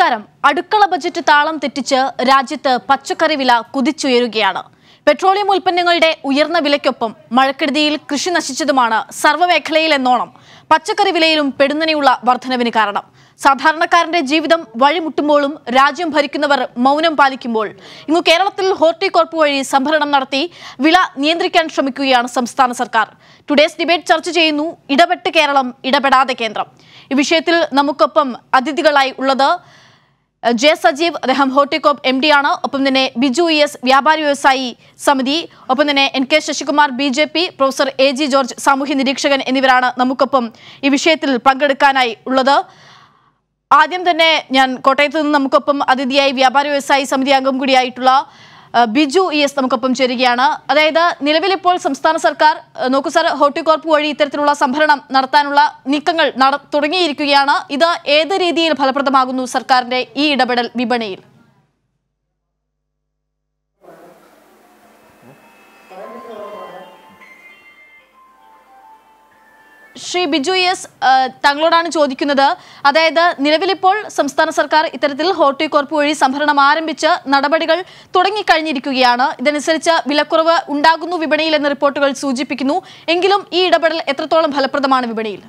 നമസ്കാരം അടുക്കള ബജറ്റ് താളം തെറ്റിച്ച് രാജ്യത്ത് പച്ചക്കറി വില കുതിച്ചുയരുകയാണ് പെട്രോളിയം ഉൽപ്പന്നങ്ങളുടെ ഉയർന്ന വിലയ്ക്കൊപ്പം മഴക്കെടുതിയിൽ കൃഷി നശിച്ചതുമാണ് സർവ്വമേഖലയിൽ എന്നോണം പച്ചക്കറി വിലയിലും പെടുന്നനെയുള്ള വർധനവിന് കാരണം സാധാരണക്കാരന്റെ ജീവിതം വഴിമുട്ടുമ്പോഴും രാജ്യം ഭരിക്കുന്നവർ മൗനം പാലിക്കുമ്പോൾ ഇങ്ങു കേരളത്തിൽ ഹോർട്ടികോർപ്പ് വഴി സംഭരണം നടത്തി വില നിയന്ത്രിക്കാൻ ശ്രമിക്കുകയാണ് സംസ്ഥാന സർക്കാർ ടുഡേസ് ഡിബേറ്റ് ചർച്ച ചെയ്യുന്നു ഇടപെട്ട് കേരളം ഇടപെടാതെ കേന്ദ്രം ഈ വിഷയത്തിൽ നമുക്കൊപ്പം അതിഥികളായി ഉള്ളത് ജെ സജീവ് അദ്ദേഹം ഹോർട്ടികോപ്പ് എം ഡി ആണ് ഒപ്പം തന്നെ ബിജു ഇ എസ് വ്യാപാരി വ്യവസായി സമിതി ഒപ്പം തന്നെ N K Sasikumar B J P professor A G George സാമൂഹ്യ നിരീക്ഷകൻ എന്നിവരാണ് നമുക്കൊപ്പം ഈ വിഷയത്തിൽ പങ്കെടുക്കാനായി ഉള്ളത് ആദ്യം തന്നെ ഞാൻ കോട്ടയത്ത് നിന്ന് നമുക്കൊപ്പം അതിഥിയായി വ്യാപാര വ്യവസായി സമിതി അംഗം കൂടിയായിട്ടുള്ള ആ, ബിജു ഇ എസ് നമുക്കൊപ്പം ചേരുകയാണ് അതായത് നിലവിലിപ്പോൾ സംസ്ഥാന സർക്കാർ ആ, നോക്കൂ സാർ ഹോർട്ടികോർപ്പ് വഴി ഇത്തരത്തിലുള്ള സംഭരണം നടത്താനുള്ള നീക്കങ്ങൾ നട തുടങ്ങിയിരിക്കുകയാണ് ഇത് ഏത് രീതിയിൽ ഫലപ്രദമാകുന്നു സർക്കാരിന്റെ ഈ ഇടപെടൽ വിപണിയിൽ ശ്രീ ബിജു എസ് ആ, താങ്കളോടാണ് ചോദിക്കുന്നത് അതായത് നിലവിലിപ്പോൾ സംസ്ഥാന സർക്കാർ ഇത്തരത്തിൽ ഹോർട്ടികോർപ്പ് വഴി സംഭരണം ആരംഭിച്ച് നടപടികൾ തുടങ്ങിക്കഴിഞ്ഞിരിക്കുകയാണ് ഇതനുസരിച്ച് വിലക്കുറവ് ഉണ്ടാകുന്നു വിപണിയിൽ എന്ന റിപ്പോർട്ടുകൾ സൂചിപ്പിക്കുന്നു എങ്കിലും ഈ ഇടപെടൽ എത്രത്തോളം ഫലപ്രദമാണ് വിപണിയിൽ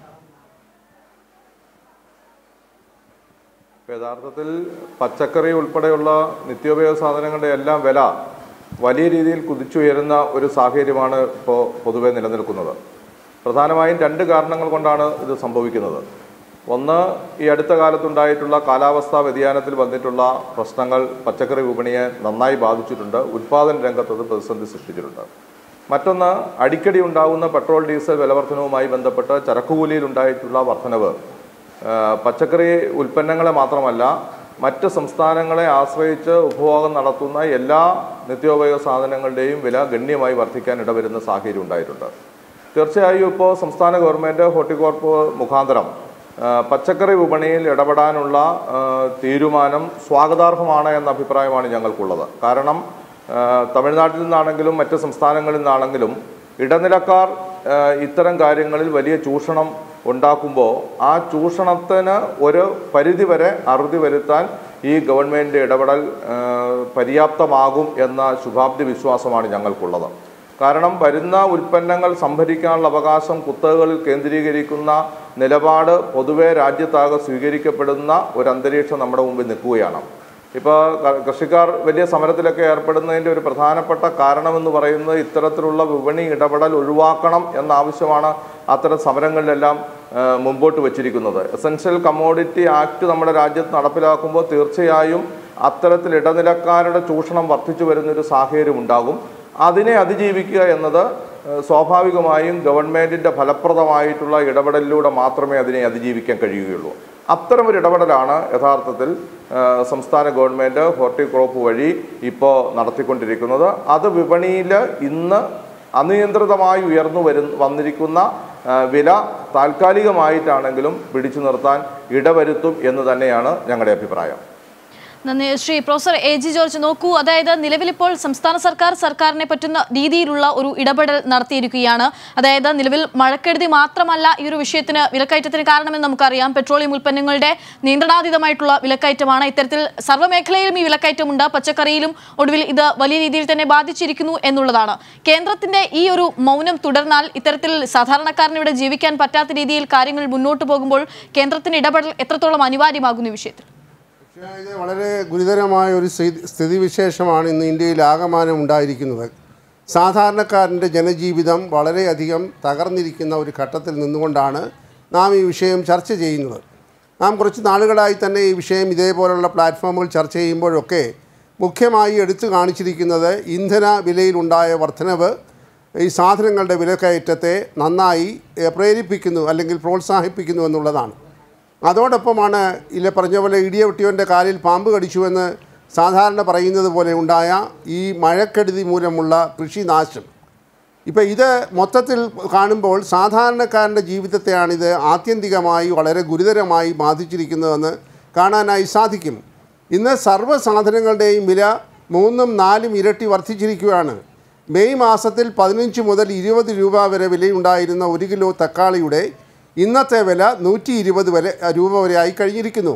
ഇപ്പൊ യഥാർത്ഥത്തിൽ പച്ചക്കറി ഉൾപ്പെടെയുള്ള നിത്യോപയോഗ സാധനങ്ങളുടെ എല്ലാം വില വലിയ രീതിയിൽ കുതിച്ചുയരുന്ന ഒരു സാഹചര്യമാണ് ഇപ്പോൾ പൊതുവെ നിലനിൽക്കുന്നത് പ്രധാനമായും രണ്ട് കാരണങ്ങൾ കൊണ്ടാണ് ഇത് സംഭവിക്കുന്നത് ഒന്ന് ഈ അടുത്ത കാലത്തുണ്ടായിട്ടുള്ള കാലാവസ്ഥാ വ്യതിയാനത്തിൽ വന്നിട്ടുള്ള പ്രശ്നങ്ങൾ പച്ചക്കറി വിപണിയെ നന്നായി ബാധിച്ചിട്ടുണ്ട് ഉൽപ്പാദന രംഗത്ത് അത് പ്രതിസന്ധി സൃഷ്ടിച്ചിട്ടുണ്ട് മറ്റൊന്ന് അടിക്കടി ഉണ്ടാകുന്ന പെട്രോൾ ഡീസൽ വിലവർധനവുമായി ബന്ധപ്പെട്ട് ചരക്കുകൂലിയിൽ ഉണ്ടായിട്ടുള്ള വർധനവ് ആ, പച്ചക്കറി ഉൽപ്പന്നങ്ങളെ മാത്രമല്ല മറ്റ് സംസ്ഥാനങ്ങളെ ആശ്രയിച്ച് ഉപഭോഗം നടത്തുന്ന എല്ലാ നിത്യോപയോഗ സാധനങ്ങളുടെയും വില ഗണ്യമായി വർദ്ധിക്കാൻ ഇടവരുന്ന സാഹചര്യം ഉണ്ടായിട്ടുണ്ട് തീർച്ചയായും ഇപ്പോൾ സംസ്ഥാന ഗവൺമെൻറ് ഹോർട്ടികോർപ്പ് മുഖാന്തരം ആ, പച്ചക്കറി വിപണിയിൽ ഇടപെടാനുള്ള ആ, തീരുമാനം സ്വാഗതാർഹമാണ് എന്ന അഭിപ്രായമാണ് ഞങ്ങൾക്കുള്ളത് കാരണം ആ, തമിഴ്നാട്ടിൽ നിന്നാണെങ്കിലും മറ്റ് സംസ്ഥാനങ്ങളിൽ നിന്നാണെങ്കിലും ഇടനിലക്കാർ ആ, ഇത്തരം കാര്യങ്ങളിൽ വലിയ ചൂഷണം ഉണ്ടാക്കുമ്പോൾ ആ ചൂഷണത്തിന് ഒരു പരിധിവരെ അറുതി വരുത്താൻ ഈ ഗവൺമെൻറ് ഇടപെടൽ ആ, പര്യാപ്തമാകും എന്ന ശുഭാപ്തി വിശ്വാസമാണ് ഞങ്ങൾക്കുള്ളത് കാരണം വരുന്ന ഉൽപ്പന്നങ്ങൾ സംഭരിക്കാനുള്ള അവകാശം കുത്തകകളിൽ കേന്ദ്രീകരിക്കുന്ന നിലപാട് പൊതുവെ രാജ്യത്താകെ സ്വീകരിക്കപ്പെടുന്ന ഒരു അന്തരീക്ഷം നമ്മുടെ മുമ്പിൽ നിൽക്കുകയാണ് ഇപ്പോൾ കൃഷിക്കാർ വലിയ സമരത്തിലൊക്കെ ഏർപ്പെടുന്നതിൻ്റെ ഒരു പ്രധാനപ്പെട്ട കാരണമെന്ന് പറയുന്നത് ഇത്തരത്തിലുള്ള വിപണി ഇടപെടൽ ഒഴിവാക്കണം എന്ന ആവശ്യമാണ് അത്തരം സമരങ്ങളിലെല്ലാം ആ, മുമ്പോട്ട് വച്ചിരിക്കുന്നത് എസൻഷ്യൽ കമ്മോഡിറ്റി ആക്ട് നമ്മുടെ രാജ്യത്ത് നടപ്പിലാക്കുമ്പോൾ തീർച്ചയായും അത്തരത്തിൽ ഇടനിലക്കാരുടെ ചൂഷണം വർദ്ധിച്ചു വരുന്നൊരു സാഹചര്യം ഉണ്ടാകും അതിനെ അതിജീവിക്കുക എന്നത് ഏഹ്, സ്വാഭാവികമായും ഗവൺമെൻറ്റിൻ്റെ ഫലപ്രദമായിട്ടുള്ള ഇടപെടലിലൂടെ മാത്രമേ അതിനെ അതിജീവിക്കാൻ കഴിയുകയുള്ളൂ അത്തരമൊരു ഇടപെടലാണ് യഥാർത്ഥത്തിൽ ഏഹ്, സംസ്ഥാന ഗവൺമെൻറ് ഹോർട്ടിക്രോപ്പ് വഴി ഇപ്പോൾ നടത്തിക്കൊണ്ടിരിക്കുന്നത് അത് വിപണിയിൽ ഇന്ന് അനിയന്ത്രിതമായി ഉയർന്നു വരു വന്നിരിക്കുന്ന ആ, വില താൽക്കാലികമായിട്ടാണെങ്കിലും പിടിച്ചു നിർത്താൻ ഇടവരുത്തും എന്ന് തന്നെയാണ് ഞങ്ങളുടെ അഭിപ്രായം നന്ദി Shri professor A G George നോക്കൂ അതായത് നിലവിലിപ്പോൾ സംസ്ഥാന സർക്കാർ സർക്കാരിനെ പറ്റുന്ന രീതിയിലുള്ള ഒരു ഇടപെടൽ നടത്തിയിരിക്കുകയാണ് അതായത് നിലവിൽ മഴക്കെടുതി മാത്രമല്ല ഈ ഒരു വിഷയത്തിന് വിലക്കയറ്റത്തിന് കാരണമെന്ന് നമുക്കറിയാം പെട്രോളിയം ഉൽപ്പന്നങ്ങളുടെ നിയന്ത്രണാതീതമായിട്ടുള്ള വിലക്കയറ്റമാണ് ഇത്തരത്തിൽ സർവ്വമേഖലയിലും ഈ വിലക്കയറ്റമുണ്ട് പച്ചക്കറിയിലും ഒടുവിൽ ഇത് വലിയ രീതിയിൽ തന്നെ ബാധിച്ചിരിക്കുന്നു എന്നുള്ളതാണ് കേന്ദ്രത്തിന്റെ ഈ ഒരു മൗനം തുടർന്നാൽ ഇത്തരത്തിൽ സാധാരണക്കാരന് ഇവിടെ ജീവിക്കാൻ പറ്റാത്ത രീതിയിൽ കാര്യങ്ങൾ മുന്നോട്ട് പോകുമ്പോൾ കേന്ദ്രത്തിന്റെ ഇടപെടൽ എത്രത്തോളം അനിവാര്യമാകുന്നു ഈ വിഷയത്തിൽ പക്ഷേ ഇത് വളരെ ഗുരുതരമായ ഒരു സ്ഥിതി സ്ഥിതിവിശേഷമാണ് ഇന്ന് ഇന്ത്യയിൽ ആകമാനം ഉണ്ടായിരിക്കുന്നത് സാധാരണക്കാരൻ്റെ ജനജീവിതം വളരെയധികം തകർന്നിരിക്കുന്ന ഒരു ഘട്ടത്തിൽ നിന്നുകൊണ്ടാണ് നാം ഈ വിഷയം ചർച്ച ചെയ്യുന്നത് നാം കുറച്ച് നാളുകളായി തന്നെ ഈ വിഷയം ഇതേപോലുള്ള പ്ലാറ്റ്ഫോമുകൾ ചർച്ച ചെയ്യുമ്പോഴൊക്കെ മുഖ്യമായി എടുത്തു കാണിച്ചിരിക്കുന്നത് ഇന്ധന വിലയിലുണ്ടായ വർധനവ് ഈ സാധനങ്ങളുടെ വിലക്കയറ്റത്തെ നന്നായി ഏഹ്, പ്രേരിപ്പിക്കുന്നു അല്ലെങ്കിൽ പ്രോത്സാഹിപ്പിക്കുന്നു എന്നുള്ളതാണ് അതോടൊപ്പമാണ് ഇല്ല പറഞ്ഞ പോലെ ഇടിയൊട്ടിയോൻ്റെ കാലിൽ പാമ്പ് കടിച്ചുവെന്ന് സാധാരണ പറയുന്നത് പോലെ ഉണ്ടായ ഈ മഴക്കെടുതി മൂലമുള്ള കൃഷിനാശം ഇപ്പോൾ ഇത് മൊത്തത്തിൽ കാണുമ്പോൾ സാധാരണക്കാരൻ്റെ ജീവിതത്തെയാണിത് ആത്യന്തികമായി വളരെ ഗുരുതരമായി ബാധിച്ചിരിക്കുന്നതെന്ന് കാണാനായി സാധിക്കും ഇന്ന് സർവ്വ സാധനങ്ങളുടെയും വില മൂന്നും നാലും ഇരട്ടി വർദ്ധിച്ചിരിക്കുകയാണ് മെയ് മാസത്തിൽ പതിനഞ്ച് മുതൽ ഇരുപത് രൂപ വരെ വിലയുണ്ടായിരുന്ന ഒരു കിലോ തക്കാളിയുടെ ഇന്നത്തെ വില നൂറ്റി ഇരുപത് വരെ രൂപ വരെ ആയി കഴിഞ്ഞിരിക്കുന്നു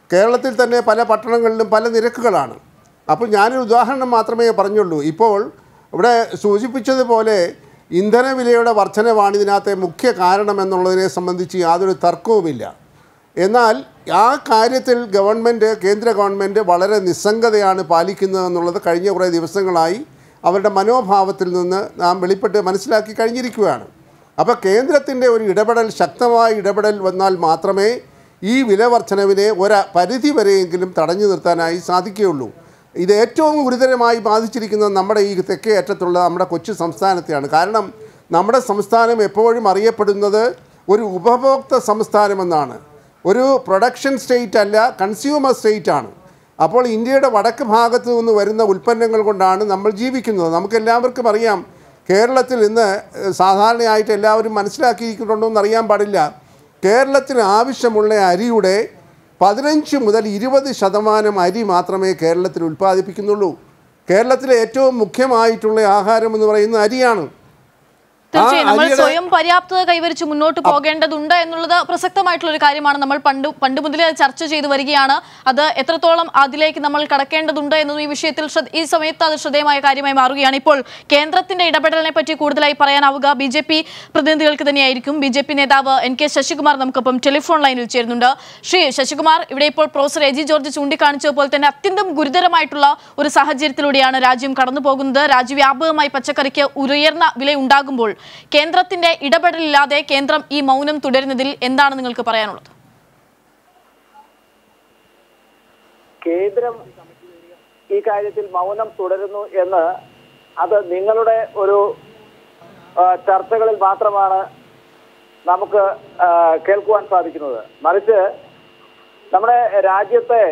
കേരളത്തിൽ തന്നെ പല പട്ടണങ്ങളിലും പല നിരക്കുകളാണ് അപ്പോൾ ഞാനൊരു ഉദാഹരണം മാത്രമേ പറഞ്ഞുള്ളൂ ഇപ്പോൾ ഇവിടെ സൂചിപ്പിച്ചതുപോലെ ഇന്ധനവിലയുടെ വർധനവാണ് ഇതിനകത്തെ മുഖ്യ കാരണം എന്നുള്ളതിനെ സംബന്ധിച്ച് യാതൊരു തർക്കവുമില്ല എന്നാൽ ആ കാര്യത്തിൽ ഗവൺമെൻറ് കേന്ദ്ര ഗവൺമെൻറ് വളരെ നിസ്സംഗതയാണ് പാലിക്കുന്നത് എന്നുള്ളത് കഴിഞ്ഞ കുറേ ദിവസങ്ങളായി അവരുടെ മനോഭാവത്തിൽ നിന്ന് നാം വെളിപ്പെട്ട് മനസ്സിലാക്കി കഴിഞ്ഞിരിക്കുകയാണ് അപ്പോൾ കേന്ദ്രത്തിൻ്റെ ഒരു ഇടപെടൽ ശക്തമായ ഇടപെടൽ വന്നാൽ മാത്രമേ ഈ വില വർധനവിനെ ഒരു പരിധി വരെയെങ്കിലും തടഞ്ഞു നിർത്താനായി സാധിക്കുകയുള്ളൂ ഇത് ഏറ്റവും ഗുരുതരമായി ബാധിച്ചിരിക്കുന്നത് നമ്മുടെ ഈ തെക്കേ അറ്റത്തുള്ള നമ്മുടെ കൊച്ചു സംസ്ഥാനത്തെയാണ് കാരണം നമ്മുടെ സംസ്ഥാനം എപ്പോഴും അറിയപ്പെടുന്നത് ഒരു ഉപഭോക്തൃ സംസ്ഥാനമെന്നാണ് ഒരു പ്രൊഡക്ഷൻ സ്റ്റേറ്റ് അല്ല കൺസ്യൂമർ സ്റ്റേറ്റ് ആണ് അപ്പോൾ ഇന്ത്യയുടെ വടക്ക് ഭാഗത്തു നിന്ന് വരുന്ന ഉൽപ്പന്നങ്ങൾ കൊണ്ടാണ് നമ്മൾ ജീവിക്കുന്നത് നമുക്ക് എല്ലാവർക്കും അറിയാം കേരളത്തിൽ ഇന്ന് ഏഹ്, സാധാരണയായിട്ട് എല്ലാവരും മനസ്സിലാക്കിയിരിക്കുന്നുണ്ടോ എന്ന് അറിയാൻ പാടില്ല കേരളത്തിന് ആവശ്യമുള്ള അരിയുടെ പതിനഞ്ച് മുതൽ ഇരുപത് ശതമാനം അരി മാത്രമേ കേരളത്തിൽ ഉൽപ്പാദിപ്പിക്കുന്നുള്ളൂ കേരളത്തിലെ ഏറ്റവും മുഖ്യമായിട്ടുള്ള ആഹാരം എന്ന് പറയുന്നത് അരിയാണ് തീർച്ചയായും നമ്മൾ അരിയുടെ- സ്വയം പര്യാപ്തത കൈവരിച്ച് മുന്നോട്ട് പോകേണ്ടതുണ്ട് എന്നുള്ളത് പ്രസക്തമായിട്ടുള്ള ഒരു കാര്യമാണ് നമ്മൾ പണ്ട് പണ്ട് മുതലേ അത് ചർച്ച ചെയ്തു വരികയാണ് അത് എത്രത്തോളം അതിലേക്ക് നമ്മൾ കടക്കേണ്ടതുണ്ട് എന്നതും ഈ വിഷയത്തിൽ ശ്രദ്ധ- ഈ സമയത്ത് അത് ശ്രദ്ധേയമായ കാര്യമായി മാറുകയാണ് ഇപ്പോൾ കേന്ദ്രത്തിന്റെ ഇടപെടലിനെ പറ്റി കൂടുതലായി പറയാനാവുക ബി ജെ പി പ്രതിനിധികൾക്ക് തന്നെയായിരിക്കും ബി ജെ പി നേതാവ് എൻ കെ ശശികുമാർ നമുക്കൊപ്പം ടെലിഫോൺ ലൈനിൽ ചേരുന്നുണ്ട് ശ്രീ ശശികുമാർ ഇവിടെ ഇപ്പോൾ പ്രൊഫസർ എജി ജോർജ് ചൂണ്ടിക്കാണിച്ചതുപോലെ തന്നെ അത്യന്തം ഗുരുതരമായിട്ടുള്ള ഒരു സാഹചര്യത്തിലൂടെയാണ് രാജ്യം കടന്നു പോകുന്നത് രാജ്യവ്യാപകമായി പച്ചക്കറിക്ക് ഉയർന്ന വില ഉണ്ടാകുമ്പോൾ കേന്ദ്രത്തിന്റെ ഇടപെടലില്ലാതെ കേന്ദ്രം ഈ മൗനം തുടരുന്നതിൽ എന്താണ് നിങ്ങൾക്ക് പറയാനുള്ളത് കേന്ദ്രം ഈ കാര്യത്തിൽ മൗനം തുടരുന്നു എന്ന് അത് നിങ്ങളുടെ ഒരു ആ, ചർച്ചകളിൽ മാത്രമാണ് നമുക്ക് ആ, കേൾക്കുവാൻ സാധിക്കുന്നത് മറിച്ച് നമ്മുടെ രാജ്യത്തെ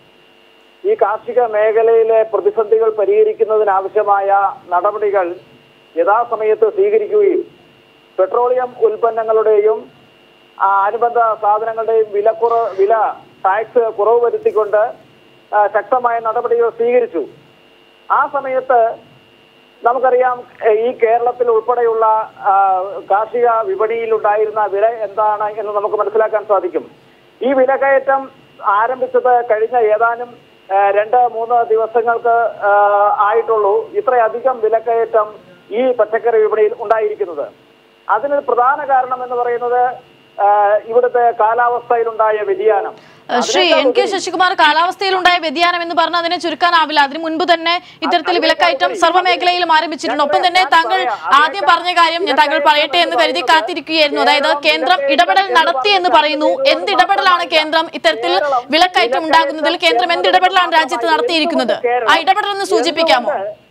ഈ കാർഷിക മേഖലയിലെ പ്രതിസന്ധികൾ പരിഹരിക്കുന്നതിനാവശ്യമായ നടപടികൾ യഥാസമയത്ത് സ്വീകരിക്കുകയും പെട്രോളിയം ഉൽപ്പന്നങ്ങളുടെയും ആ, അനുബന്ധ സാധനങ്ങളുടെയും വിലക്കുറ വില ടാക്സ് കുറവ് വരുത്തിക്കൊണ്ട് ആ, ശക്തമായ നടപടികൾ സ്വീകരിച്ചു ആ സമയത്ത് നമുക്കറിയാം ഏഹ് ഈ കേരളത്തിൽ ഉൾപ്പെടെയുള്ള ആ, കാർഷിക വിപണിയിൽ ഉണ്ടായിരുന്ന വില എന്താണ് എന്ന് നമുക്ക് മനസ്സിലാക്കാൻ സാധിക്കും ഈ വിലകയറ്റം ആരംഭിച്ചത് കഴിഞ്ഞ ഏതാനും ആ, രണ്ട് മൂന്ന് ദിവസങ്ങൾക്ക് ആ, ആയിട്ടുള്ളൂ ഇത്രയധികം വിലക്കയറ്റം ഈ പച്ചക്കറി വിപണിയിൽ ഉണ്ടായിരിക്കുന്നത് അതിന് പ്രധാന കാരണം എന്ന് പറയുന്നത് ആ, ഇവിടുത്തെ കാലാവസ്ഥയിലുണ്ടായ വ്യതിയാനം ശ്രീ എൻ കെ ശശികുമാർ കാലാവസ്ഥയിലുണ്ടായ വ്യതിയാനം എന്ന് പറഞ്ഞാൽ അതിനെ ചുരുക്കാനാവില്ല അതിനു മുൻപ് തന്നെ ഇത്തരത്തിൽ വിലക്കയറ്റം സർവ്വമേഖലയിലും ആരംഭിച്ചിട്ടുണ്ട് ഒപ്പം തന്നെ താങ്കൾ ആദ്യം പറഞ്ഞ കാര്യം ഞാൻ താങ്കൾ പറയട്ടെ എന്ന് കരുതി കാത്തിരിക്കുകയായിരുന്നു അതായത് കേന്ദ്രം ഇടപെടൽ നടത്തി എന്ന് പറയുന്നു എന്ത് ഇടപെടലാണ് കേന്ദ്രം ഇത്തരത്തിൽ വിലക്കയറ്റം ഉണ്ടാകുന്നതിൽ കേന്ദ്രം എന്ത് ഇടപെടലാണ് രാജ്യത്ത് നടത്തിയിരിക്കുന്നത് ആ ഇടപെടൽ ഒന്ന് സൂചിപ്പിക്കാമോ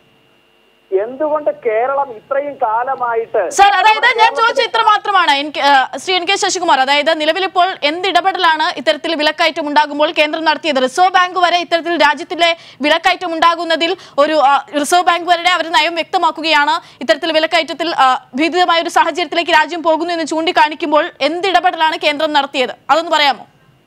എന്തുകൊണ്ട് കേരളം ഇത്രയും കാലമായിട്ട് സർ അതായത് ഞാൻ ചോദിച്ച ഇത്ര മാത്രമാണ് എനിക്ക് ആ, ശ്രീ എൻ കെ ശശികുമാർ അതായത് നിലവിലിപ്പോൾ എന്ത് ഇടപെടലാണ് ഇത്തരത്തിൽ വിലക്കയറ്റം ഉണ്ടാകുമ്പോൾ കേന്ദ്രം നടത്തിയത് റിസർവ് ബാങ്ക് വരെ ഇത്തരത്തിൽ രാജ്യത്തിലെ വിലക്കയറ്റം ഉണ്ടാകുന്നതിൽ ഒരു ആ, റിസർവ് ബാങ്ക് വരെ അവർ നയം വ്യക്തമാക്കുകയാണ് ഇത്തരത്തിൽ വിലക്കയറ്റത്തിൽ ആ, ഭീതിതമായ ഒരു സാഹചര്യത്തിലേക്ക് രാജ്യം പോകുന്നു എന്ന് ചൂണ്ടിക്കാണിക്കുമ്പോൾ എന്ത് ഇടപെടലാണ് കേന്ദ്രം നടത്തിയത് അതൊന്ന് പറയാമോ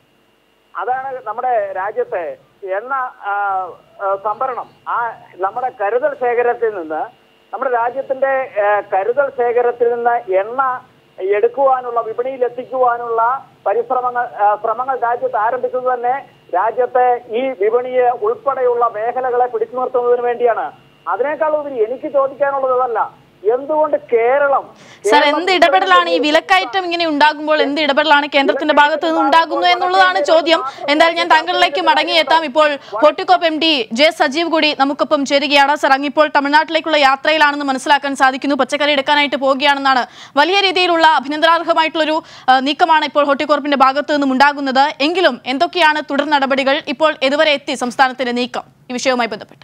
അതാണ് നമ്മുടെ രാജ്യത്തെ എണ്ണ ആ, ആ, സംഭരണം ആ നമ്മുടെ കരുതൽ ശേഖരത്തിൽ നിന്ന് നമ്മുടെ രാജ്യത്തിന്റെ ആ, കരുതൽ ശേഖരത്തിൽ നിന്ന് എണ്ണ എടുക്കുവാനുള്ള വിപണിയിൽ എത്തിക്കുവാനുള്ള പരിശ്രമങ്ങൾ ആ, ശ്രമങ്ങൾ രാജ്യത്ത് ആരംഭിച്ചത് തന്നെ രാജ്യത്തെ ഈ വിപണിയെ ഉൾപ്പെടെയുള്ള മേഖലകളെ പിടിച്ചു നിർത്തുന്നതിന് വേണ്ടിയാണ് അതിനേക്കാൾ ഉപരി എനിക്ക് ചോദിക്കാനുള്ളത് അതല്ല എന്തുകൊണ്ട് കേരളം സർ എന്ത് ഇടപെടലാണ് ഈ വിലക്കയറ്റം ഇങ്ങനെ ഉണ്ടാകുമ്പോൾ എന്ത് ഇടപെടലാണ് കേന്ദ്രത്തിന്റെ ഭാഗത്ത് നിന്ന് ഉണ്ടാകുന്നു എന്നുള്ളതാണ് ചോദ്യം എന്തായാലും ഞാൻ താങ്കളിലേക്ക് മടങ്ങിയെത്താം ഇപ്പോൾ Horticorp M D J Sajeev കൂടി നമുക്കൊപ്പം ചേരുകയാണ് സർ അങ്ങിപ്പോൾ തമിഴ്നാട്ടിലേക്കുള്ള യാത്രയിലാണെന്ന് മനസ്സിലാക്കാൻ സാധിക്കുന്നു പച്ചക്കറി എടുക്കാനായിട്ട് പോവുകയാണെന്നാണ് വലിയ രീതിയിലുള്ള അഭിനന്ദനാർഹമായിട്ടുള്ളൊരു ആ, നീക്കമാണ് ഇപ്പോൾ ഹോർട്ടികോർപ്പിന്റെ ഭാഗത്ത് നിന്നും ഉണ്ടാകുന്നത് എങ്കിലും എന്തൊക്കെയാണ് തുടർ നടപടികൾ ഇപ്പോൾ ഇതുവരെ എത്തി സംസ്ഥാനത്തിന്റെ നീക്കം ഈ വിഷയവുമായി ബന്ധപ്പെട്ട്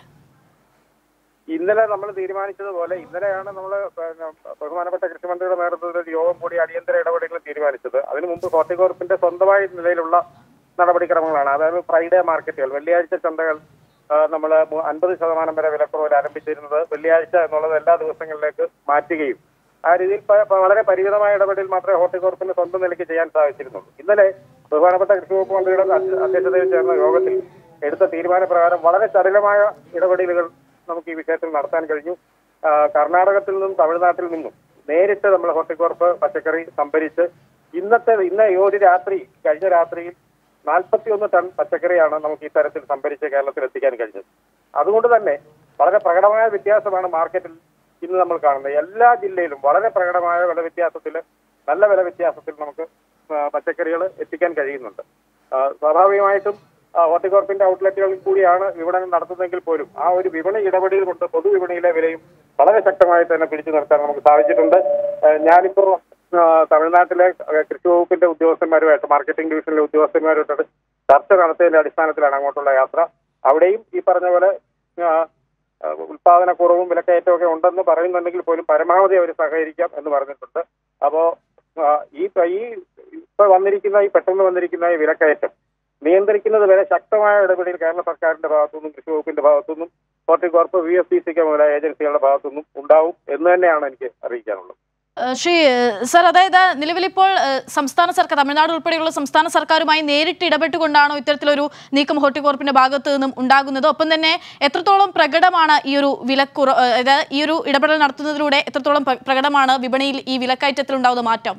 ഇന്നലെ നമ്മൾ തീരുമാനിച്ചതുപോലെ ഇന്നലെയാണ് നമ്മൾ ബഹുമാനപ്പെട്ട കൃഷിമന്ത്രിയുടെ നേതൃത്വത്തിൽ ഒരു യോഗം കൂടി അടിയന്തര ഇടപെടലുകൾ തീരുമാനിച്ചത് അതിനു മുമ്പ് ഹോർട്ടികോർപ്പിന്റെ സ്വന്തമായ നിലയിലുള്ള നടപടിക്രമങ്ങളാണ് അതായത് ഫ്രൈഡേ മാർക്കറ്റുകൾ വെള്ളിയാഴ്ച ചന്തകൾ നമ്മൾ അൻപത് ശതമാനം വരെ വിലക്കുറവിൽ ആരംഭിച്ചിരുന്നത് വെള്ളിയാഴ്ച എന്നുള്ളത് എല്ലാ ദിവസങ്ങളിലേക്ക് മാറ്റുകയും ആ രീതിയിൽ പ- പ- വളരെ പരിമിതമായ ഇടപെടൽ മാത്രമേ ഹോർട്ടികോർപ്പിന് സ്വന്തം നിലയ്ക്ക് ചെയ്യാൻ സാധിച്ചിരുന്നുള്ളൂ ഇന്നലെ ബഹുമാനപ്പെട്ട കൃഷി വകുപ്പ് മന്ത്രിയുടെ അധ്യ- അധ്യക്ഷതയിൽ ചേർന്ന യോഗത്തിൽ എടുത്ത തീരുമാനപ്രകാരം വളരെ ചടുലമായ ഇടപെടലുകൾ നമുക്ക് ഈ വിഷയത്തിൽ നടത്താൻ കഴിഞ്ഞു ആ, കർണാടകത്തിൽ നിന്നും തമിഴ്നാട്ടിൽ നിന്നും നേരിട്ട് നമ്മൾ ഹോർട്ടികോർപ്പ് പച്ചക്കറി സംഭരിച്ച് ഇന്നത്തെ ഇന്ന് ഈ ഒരു രാത്രി കഴിഞ്ഞ രാത്രിയിൽ നാൽപ്പത്തി ഒന്ന് ടൺ പച്ചക്കറിയാണ് നമുക്ക് ഈ തരത്തിൽ സംഭരിച്ച് കേരളത്തിൽ എത്തിക്കാൻ കഴിഞ്ഞത് അതുകൊണ്ട് തന്നെ വളരെ പ്രകടമായ വ്യത്യാസമാണ് മാർക്കറ്റിൽ ഇന്ന് നമ്മൾ കാണുന്നത് എല്ലാ ജില്ലയിലും വളരെ പ്രകടമായ വില വ്യത്യാസത്തിൽ നല്ല വില വ്യത്യാസത്തിൽ നമുക്ക് പച്ചക്കറികൾ എത്തിക്കാൻ കഴിയുന്നുണ്ട് ആ, സ്വാഭാവികമായിട്ടും ആ, ഹോർട്ടികോർപ്പിന്റെ ഔട്ട്ലെറ്റുകളിൽ കൂടിയാണ് വിപണനം നടത്തുന്നതെങ്കിൽ പോലും ആ ഒരു വിപണി ഇടപെടൽ കൊണ്ട് പൊതുവിപണിയിലെ വിലയും വളരെ ശക്തമായി തന്നെ പിടിച്ചു നിർത്താൻ നമുക്ക് സാധിച്ചിട്ടുണ്ട് ആ, ഞാനിപ്പോ ആ, തമിഴ്നാട്ടിലെ ആ, കൃഷി വകുപ്പിന്റെ ഉദ്യോഗസ്ഥന്മാരുമായിട്ട് മാർക്കറ്റിംഗ് ഡിവിഷനിലെ ഉദ്യോഗസ്ഥന്മാരുമായിട്ട് ചർച്ച നടത്തിയതിന്റെ അടിസ്ഥാനത്തിലാണ് അങ്ങോട്ടുള്ള യാത്ര അവിടെയും ഈ പറഞ്ഞ പോലെ ആ, ആ, ഉൽപാദനക്കുറവും വിലക്കയറ്റവും ഒക്കെ ഉണ്ടെന്ന് പറയുന്നുണ്ടെങ്കിൽ പോലും പരമാവധി അവർ സഹകരിക്കാം എന്ന് പറഞ്ഞിട്ടുണ്ട് അപ്പോ ആ, ഈ ഈ ഇപ്പൊ വന്നിരിക്കുന്ന ഈ പെട്ടെന്ന് വന്നിരിക്കുന്ന ഈ വിലക്കയറ്റം നിയന്ത്രിക്കുന്നത് വരെ ശക്തമായ ഇടപെടൽ കേരള സർക്കാരിന്റെ ഭാഗത്തുനിന്നും കൃഷി വകുപ്പിന്റെ ഭാഗത്തുനിന്നും ഹോർട്ടികോർപ്പ് വി എഫ് ഡി സിക്ക് മുതലായ ഏജൻസികളുടെ ഭാഗത്തുനിന്നും ഉണ്ടാവും എന്ന് തന്നെയാണ് എനിക്ക് അറിയിക്കാനുള്ളത് ഏഹ് ശ്രീ ഏഹ് സർ അതായത് നിലവിലിപ്പോൾ ഏഹ് സംസ്ഥാന സർക്കാർ തമിഴ്നാട് ഉൾപ്പെടെയുള്ള സംസ്ഥാന സർക്കാരുമായി നേരിട്ട് ഇടപെട്ടുകൊണ്ടാണോ ഇത്തരത്തിലൊരു നീക്കം ഹോർട്ടികോർപ്പിന്റെ ഭാഗത്ത് നിന്നും ഉണ്ടാകുന്നത് ഒപ്പം തന്നെ എത്രത്തോളം പ്രകടമാണ് ഈ ഒരു വിലക്കുറ ഏഹ് അതായത് ഈ ഒരു ഇടപെടൽ നടത്തുന്നതിലൂടെ എത്രത്തോളം പ്ര- പ്രകടമാണ് വിപണിയിൽ ഈ വിലക്കയറ്റത്തിൽ ഉണ്ടാകുന്ന മാറ്റം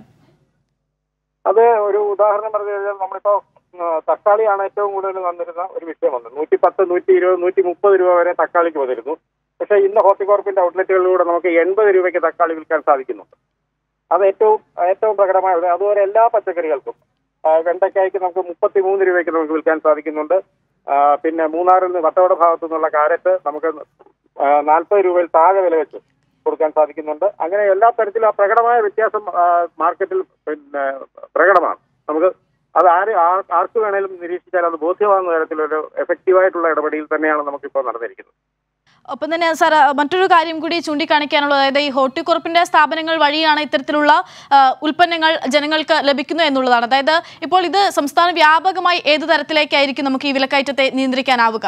അത് ഒരു ഉദാഹരണം പറഞ്ഞു കഴിഞ്ഞാൽ നമ്മളിപ്പോ ആ, തക്കാളിയാണ് ഏറ്റവും കൂടുതൽ വന്നിരുന്ന ഒരു വിഷയം വന്നത് നൂറ്റി പത്ത് നൂറ്റി ഇരുപത് നൂറ്റി മുപ്പത് രൂപ വരെ തക്കാളിക്ക് വന്നിരുന്നു പക്ഷേ ഇന്ന് ഹോർട്ടികോർപ്പിന്റെ ഔട്ട്ലെറ്റുകളിലൂടെ നമുക്ക് എൺപത് രൂപയ്ക്ക് തക്കാളി വിൽക്കാൻ സാധിക്കുന്നുണ്ട് അത് ഏറ്റവും ഏറ്റവും പ്രകടമായ ഒരു- അതുപോലെ എല്ലാ പച്ചക്കറികൾക്കും ആ, വെണ്ടയ്ക്കായ്ക്ക് നമുക്ക് മുപ്പത്തി മൂന്ന് രൂപയ്ക്ക് നമുക്ക് വിൽക്കാൻ സാധിക്കുന്നുണ്ട് ആ, പിന്നെ മൂന്നാറിൽ നിന്ന് വട്ടവട ഭാഗത്തു നിന്നുള്ള കാരറ്റ് നമുക്ക് നാൽപ്പത് രൂപയിൽ താഴെ വില വെച്ച് കൊടുക്കാൻ സാധിക്കുന്നുണ്ട് അങ്ങനെ എല്ലാ തരത്തിലും ആ പ്രകടമായ വ്യത്യാസം ആ, മാർക്കറ്റിൽ പിന്നെ പ്രകടമാണ് നമുക്ക് അത് ആര് ആ- ആർക്ക് വേണേലും നിരീക്ഷിച്ചാൽ അത് ബോധ്യമാകുന്ന തരത്തിലൊരു എഫക്റ്റീവായിട്ടുള്ള ഇടപെടൽ തന്നെയാണ് നമുക്കിപ്പോൾ നടന്നിരിക്കുന്നത് ഒപ്പം തന്നെ സാർ മറ്റൊരു കാര്യം കൂടി ചൂണ്ടിക്കാണിക്കാനുള്ളത് അതായത് ഈ ഹോർട്ടികോർപ്പിന്റെ സ്ഥാപനങ്ങൾ വഴിയാണ് ഇത്തരത്തിലുള്ള ആ, ഉൽപ്പന്നങ്ങൾ ജനങ്ങൾക്ക് ലഭിക്കുന്നത് എന്നുള്ളതാണ് അതായത് ഇപ്പോൾ ഇത് സംസ്ഥാന വ്യാപകമായി ഏത് തരത്തിലേക്കായിരിക്കും നമുക്ക് ഈ വിലക്കയറ്റത്തെ നിയന്ത്രിക്കാനാവുക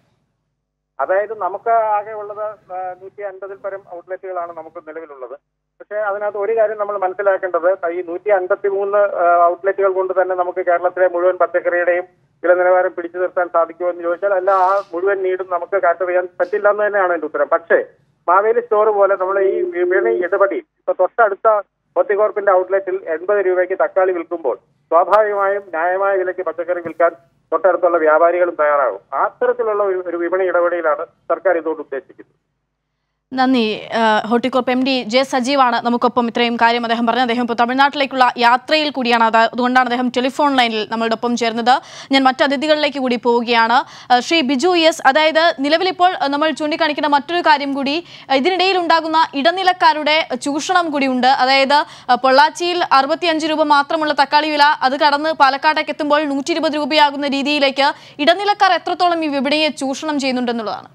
അതായത് നമുക്ക് ആകെ ഉള്ളത് നൂറ്റി അൻപതിൽ പരം ഔട്ട്ലെറ്റുകളാണ് നമുക്ക് നിലവിലുള്ളത് പക്ഷേ അതിനകത്ത് ഒരു കാര്യം നമ്മൾ മനസ്സിലാക്കേണ്ടത് ഈ നൂറ്റി അൻപത്തി മൂന്ന് ഔട്ട്ലെറ്റുകൾ കൊണ്ട് തന്നെ നമുക്ക് കേരളത്തിലെ മുഴുവൻ പച്ചക്കറിയുടെയും വില നിലവാരം പിടിച്ചു നിർത്താൻ സാധിക്കുമോ എന്ന് ചോദിച്ചാൽ അല്ല ആ മുഴുവൻ നീടും നമുക്ക് കാറ്റർ ചെയ്യാൻ പറ്റില്ല എന്ന് തന്നെയാണ് എന്റെ ഉത്തരം പക്ഷേ മാവേലി സ്റ്റോർ പോലെ നമ്മൾ ഈ വിപണി ഇടപെടി ഇപ്പൊ തൊട്ടടുത്ത ഹോർട്ടികോർപ്പിന്റെ ഔട്ട്ലെറ്റിൽ എൺപത് രൂപയ്ക്ക് തക്കാളി വിൽക്കുമ്പോൾ സ്വാഭാവികമായും ന്യായമായ വിലയ്ക്ക് പച്ചക്കറി വിൽക്കാൻ തൊട്ടടുത്തുള്ള വ്യാപാരികളും തയ്യാറാകും അത്തരത്തിലുള്ള ഒരു ഒരു വിപണി ഇടപെടലാണ് സർക്കാർ ഇതുകൊണ്ട് ഉദ്ദേശിക്കുന്നത് നന്ദി ആ, ഹോർട്ടികോർപ്പ് എം ഡി ജെ സജീവാണ് നമുക്കൊപ്പം ഇത്രയും കാര്യം അദ്ദേഹം പറഞ്ഞത് അദ്ദേഹം ഇപ്പോൾ തമിഴ്നാട്ടിലേക്കുള്ള യാത്രയിൽ കൂടിയാണ് അത് അതുകൊണ്ടാണ് അദ്ദേഹം ടെലിഫോൺ ലൈനിൽ നമ്മളുടെ ഒപ്പം ചേർന്നത് ഞാൻ മറ്റ് അതിഥികളിലേക്ക് കൂടി പോവുകയാണ് ആ, ശ്രീ ബിജു എസ് അതായത് നിലവിലിപ്പോൾ ആ, നമ്മൾ ചൂണ്ടിക്കാണിക്കുന്ന മറ്റൊരു കാര്യം കൂടി ആ, ഇതിനിടയിൽ ഉണ്ടാകുന്ന ഇടനിലക്കാരുടെ ചൂഷണം കൂടിയുണ്ട് അതായത് ആ, പൊള്ളാച്ചിയിൽ അറുപത്തിയഞ്ച് രൂപ മാത്രമുള്ള തക്കാളി വില അത് കടന്ന് പാലക്കാട്ടേക്ക് എത്തുമ്പോൾ നൂറ്റി ഇരുപത് രൂപയാകുന്ന രീതിയിലേക്ക് ഇടനിലക്കാർ എത്രത്തോളം ഈ വിപണിയെ ചൂഷണം ചെയ്യുന്നുണ്ടെന്നുള്ളതാണ്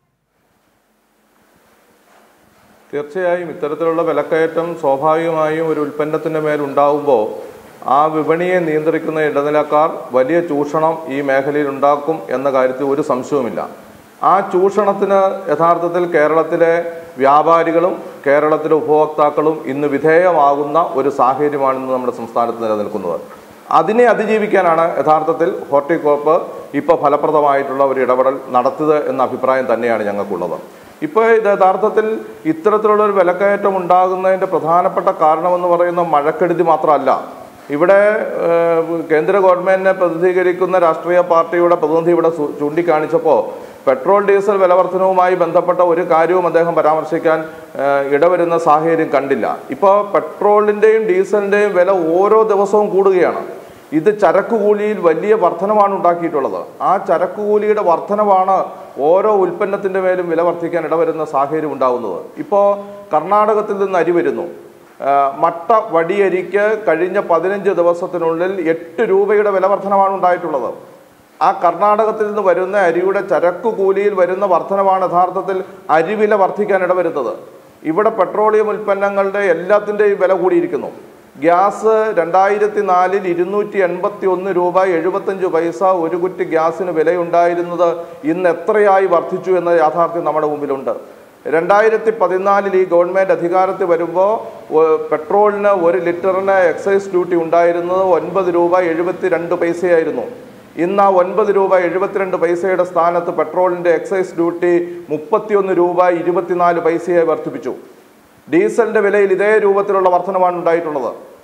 തീർച്ചയായും ഇത്തരത്തിലുള്ള വിലക്കയറ്റം സ്വാഭാവികമായും ഒരു ഉൽപ്പന്നത്തിൻ്റെ മേൽ ഉണ്ടാവുമ്പോൾ ആ വിപണിയെ നിയന്ത്രിക്കുന്ന ഇടനിലക്കാർ വലിയ ചൂഷണം ഈ മേഖലയിൽ ഉണ്ടാക്കും എന്ന കാര്യത്തിൽ ഒരു സംശയവുമില്ല ആ ചൂഷണത്തിന് യഥാർത്ഥത്തിൽ കേരളത്തിലെ വ്യാപാരികളും കേരളത്തിലെ ഉപഭോക്താക്കളും ഇന്ന് വിധേയമാകുന്ന ഒരു സാഹചര്യമാണ് ഇന്ന് നമ്മുടെ സംസ്ഥാനത്ത് നിലനിൽക്കുന്നത് അതിനെ അതിജീവിക്കാനാണ് യഥാർത്ഥത്തിൽ ഹോർട്ടികോർപ്പ് ഇപ്പോൾ ഫലപ്രദമായിട്ടുള്ള ഒരു ഇടപെടൽ നടത്തുക എന്ന അഭിപ്രായം തന്നെയാണ് ഞങ്ങൾക്കുള്ളത് ഇപ്പോൾ ഇത് യഥാർത്ഥത്തിൽ ഇത്തരത്തിലുള്ള ഒരു വിലക്കയറ്റം ഉണ്ടാകുന്നതിൻ്റെ പ്രധാനപ്പെട്ട കാരണമെന്ന് പറയുന്ന മഴക്കെടുതി മാത്രമല്ല ഇവിടെ ഏഹ്, കേന്ദ്ര ഗവൺമെന്റിനെ പ്രതിനിധീകരിക്കുന്ന രാഷ്ട്രീയ പാർട്ടിയുടെ പ്രതിനിധി ഇവിടെ സു- ചൂണ്ടിക്കാണിച്ചപ്പോൾ പെട്രോൾ ഡീസൽ വിലവർധനവുമായി ബന്ധപ്പെട്ട ഒരു കാര്യവും അദ്ദേഹം പരാമർശിക്കാൻ ഏഹ്, ഇടവരുന്ന സാഹചര്യം കണ്ടില്ല ഇപ്പോൾ പെട്രോളിൻ്റെയും ഡീസലിൻ്റെയും വില ഓരോ ദിവസവും കൂടുകയാണ് ഇത് ചരക്ക് കൂലിയിൽ വലിയ വർധനമാണ് ഉണ്ടാക്കിയിട്ടുള്ളത് ആ ചരക്ക് കൂലിയുടെ വർധനവാണ് ഓരോ ഉൽപ്പന്നത്തിൻ്റെ മേലും വില വർദ്ധിക്കാൻ ഇടവരുന്ന സാഹചര്യം ഉണ്ടാകുന്നത് ഇപ്പോൾ കർണാടകത്തിൽ നിന്ന് അരി വരുന്നു ആ, മട്ട വടിയരിക്ക് കഴിഞ്ഞ പതിനഞ്ച് ദിവസത്തിനുള്ളിൽ എട്ട് രൂപയുടെ വില വർധനമാണ് ഉണ്ടായിട്ടുള്ളത് ആ കർണാടകത്തിൽ നിന്ന് വരുന്ന അരിയുടെ ചരക്ക് കൂലിയിൽ വരുന്ന വർധനമാണ് യഥാർത്ഥത്തിൽ അരിവില വർദ്ധിക്കാൻ ഇടവരുന്നത് ഇവിടെ പെട്രോളിയം ഉൽപ്പന്നങ്ങളുടെ എല്ലാത്തിൻ്റെയും വില കൂടിയിരിക്കുന്നു ഗ്യാസ് രണ്ടായിരത്തി നാലിൽ ഇരുന്നൂറ്റി എൺപത്തി ഒന്ന് രൂപ എഴുപത്തഞ്ച് പൈസ ഒരു കുറ്റി ഗ്യാസിന് വിലയുണ്ടായിരുന്നത് ഇന്ന് എത്രയായി വർദ്ധിച്ചു എന്ന യാഥാർത്ഥ്യം നമ്മുടെ മുമ്പിലുണ്ട് രണ്ടായിരത്തി പതിനാലിൽ ഈ ഗവൺമെൻറ് അധികാരത്തിൽ വരുമ്പോൾ പെട്രോളിന് ഒരു ലിറ്ററിന് എക്സൈസ് ഡ്യൂട്ടി ഉണ്ടായിരുന്നത് ഒൻപത് രൂപ എഴുപത്തി രണ്ട് പൈസയായിരുന്നു ഇന്ന് ആ ഒൻപത് രൂപ എഴുപത്തിരണ്ട് പൈസയുടെ സ്ഥാനത്ത് പെട്രോളിൻ്റെ എക്സൈസ് ഡ്യൂട്ടി മുപ്പത്തിയൊന്ന് രൂപ ഇരുപത്തിനാല് പൈസയായി വർദ്ധിപ്പിച്ചു ഡീസലിന്റെ വിലയിൽ ഇതേ രൂപത്തിലുള്ള വർധനമാണ് ഉണ്ടായിട്ടുള്ളത്